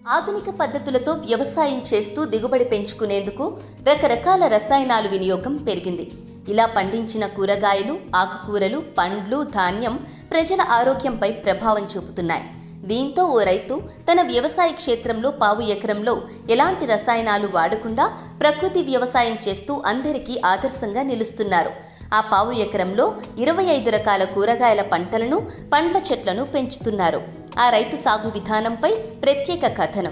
ఆధునిక పద్ధతులతో వ్యవసాయం చేస్తూ దిగుబడి పెంచుకునేందుకు రకరకాల రసాయనాలు వినియోగం పెరిగింది ఇలా పండించిన కూరగాయలు ఆకుకూరలు పండ్లు ధాన్యం ప్రజల ఆరోగ్యంపై ప్రభావం చూపుతున్నాయి దీంతో ఓ రైతు తన వ్యవసాయ క్షేత్రంలో పావు ఎకరంలో ఎలాంటి రసాయనాలు వాడకుండా ప్రకృతి వ్యవసాయం చేస్తూ అందరికీ ఆదర్శంగా నిలుస్తున్నారు ఆ పావు ఎకరంలో ఇరవై ఐదు రకాల కూరగాయల పంటలను పండ్ల చెట్లను పెంచుతున్నారు ఆ రైతు సాగు విధానంపై ప్రత్యేక కథనం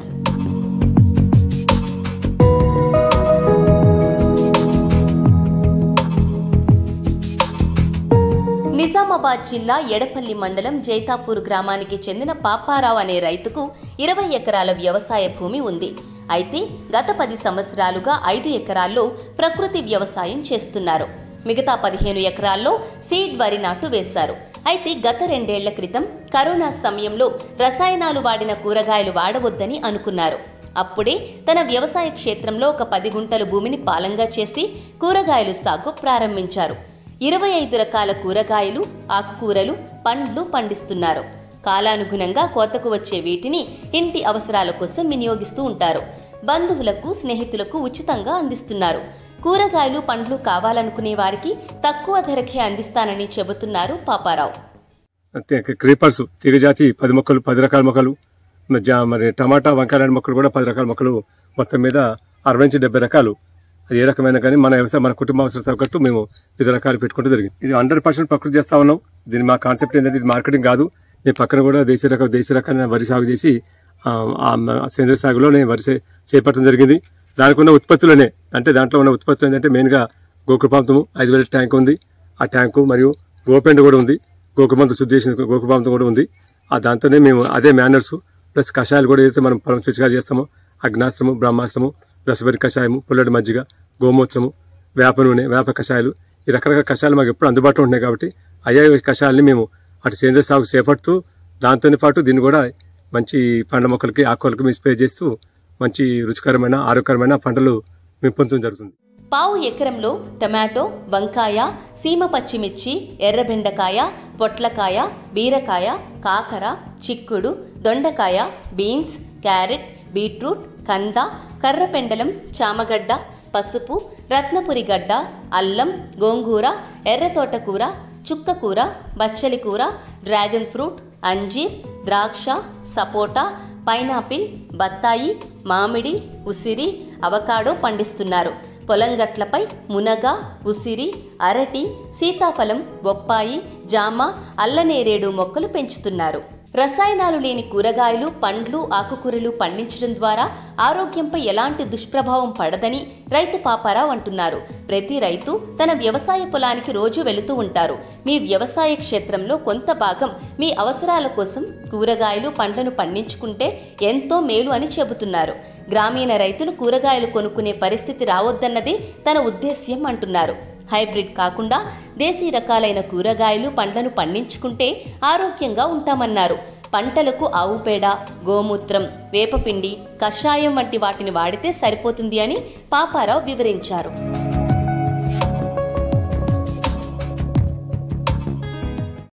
నిజామాబాద్ జిల్లా ఎడపల్లి మండలం జైతాపూర్ గ్రామానికి చెందిన పాపారావు అనే రైతుకు ఇరవై ఎకరాల వ్యవసాయ భూమి ఉంది అయితే గత పది సంవత్సరాలుగా ఐదు ఎకరాల్లో ప్రకృతి వ్యవసాయం చేస్తున్నారు మిగతా పదిహేను ఎకరాల్లో సీడ్ వరి నాటు వేశారు అయితే గత రెండేళ్ల క్రితం కరోనా సమయంలో రసాయనాలు వాడిన కూరగాయలు వాడవద్దని అనుకున్నారు అప్పుడే తన వ్యవసాయ క్షేత్రంలో ఒక పది గుంటల భూమిని పాలంగా చేసి కూరగాయలు సాగు ప్రారంభించారు ఇరవై ఐదు రకాల కూరగాయలు ఆకుకూరలు పండ్లు పండిస్తున్నారు కాలానుగుణంగా కోతకు వచ్చే వీటిని ఇంటి అవసరాల కోసం వినియోగిస్తూ ఉంటారు బంధువులకు స్నేహితులకు ఉచితంగా అందిస్తున్నారు కూరగాయలు పండ్లు కావాలనుకునే వారికి తక్కువ ధరకే అందిస్తానని చెబుతున్నారు పాపారావు అంతే క్రీపర్స్ తీగజాతి పది మొక్కలు పది రకాల మొక్కలు మరి జా- మరి టమాటా వంకాయ మొక్కలు కూడా పది రకాల మొక్కలు మొత్తం మీద అరవై నుంచి డెబ్బై రకాలు అది ఏ రకమైన కానీ మన వ్యవసాయం మన కుటుంబ అవసరం తగ్గట్టు మేము వివిధ రకాలు పెట్టుకుంటూ జరిగింది ఇది హండ్రెడ్ పర్సెంట్ ప్రకృతి చేస్తా ఉన్నాం దీని మా కాన్సెప్ట్ ఏంటంటే ఇది మార్కెటింగ్ కాదు నేను పక్కన కూడా దేశ రకం దేశ రకాల వరి సాగు చేసి ఆ, ఆ సేంద్రియ సాగులో నేను వరి చే- చేపట్టడం జరిగింది దానికి ఉన్న ఉత్పత్తులనే అంటే దాంట్లో ఉన్న ఉత్పత్తులు ఏంటంటే మెయిన్గా గోకృపాంతము ఐదు వేల ట్యాంక్ ఉంది ఆ ట్యాంకు మరియు గోపెండ్ కూడా ఉంది గోకుమంత శుద్ధి చేసిన గోకుపాంతం కూడా ఉంది ఆ దాంతోనే మేము అదే మేనర్స్ ప్లస్ కషాయాలు కూడా ఏదైతే మనం పొలం స్విచ్గా చేస్తామో అగ్నాస్త్రము బ్రహ్మాస్త్రము దశవరి కషాయము పుల్లడి మజ్జిగ గోమూత్రము వేప నూనె వేప కషాయాలు ఈ రకరకాల కషాయాలు మాకు ఎప్పుడు అందుబాటులో ఉంటున్నాయి కాబట్టి అయ్యా ఈ కషాయాలని మేము అటు సేంద్రియ సాగు చేపడుతూ దాంతోనే పాటు దీన్ని కూడా మంచి పండ్ల మొక్కలకి ఆకుకూరలకి మేము స్ప్రే చేస్తూ మంచి రుచికరమైన ఆరోగ్యకరమైన పంటలు మేము పొందడం జరుగుతుంది పావు ఎకరంలో టమాటో వంకాయ సీమ పచ్చిమిర్చి ఎర్రబెండకాయ పొట్లకాయ బీరకాయ కాకర చిక్కుడు దొండకాయ బీన్స్ క్యారెట్ బీట్రూట్ కంద కర్రపెండలం చామగడ్డ పసుపు రత్నపురి గడ్డ అల్లం గోంగూర ఎర్రతోటకూర చుక్కకూర బచ్చలి కూర డ్రాగన్ ఫ్రూట్ అంజీర్ ద్రాక్ష సపోటా పైనాపిల్ బత్తాయి మామిడి ఉసిరి అవకాడో పండిస్తున్నారు పొలం గట్లపై మునగ ఉసిరి అరటి సీతాఫలం బొప్పాయి జామ అల్లనేరేడు మొక్కలు పెంచుతున్నారు రసాయనాలు లేని కూరగాయలు పండ్లు ఆకుకూరలు పండించడం ద్వారా ఆరోగ్యంపై ఎలాంటి దుష్ప్రభావం పడదని రైతు పాపారావు అంటున్నారు ప్రతి రైతు తన వ్యవసాయ పొలానికి రోజు వెళుతూ ఉంటారు మీ వ్యవసాయ క్షేత్రంలో కొంత భాగం మీ అవసరాల కోసం కూరగాయలు పండ్లను పండించుకుంటే ఎంతో మేలు అని చెబుతున్నారు గ్రామీణ రైతులు కూరగాయలు కొనుక్కునే పరిస్థితి రావద్దన్నదే తన ఉద్దేశ్యం అంటున్నారు హైబ్రిడ్ కాకుండా దేశీ రకాలైన కూరగాయలు పండ్లను పండించుకుంటే ఆరోగ్యంగా ఉంటామన్నారు పంటలకు ఆవు పేడ గోమూత్రం వేపపిండి కషాయం వంటి వాటిని వాడితే సరిపోతుంది అని పాపారావు వివరించారు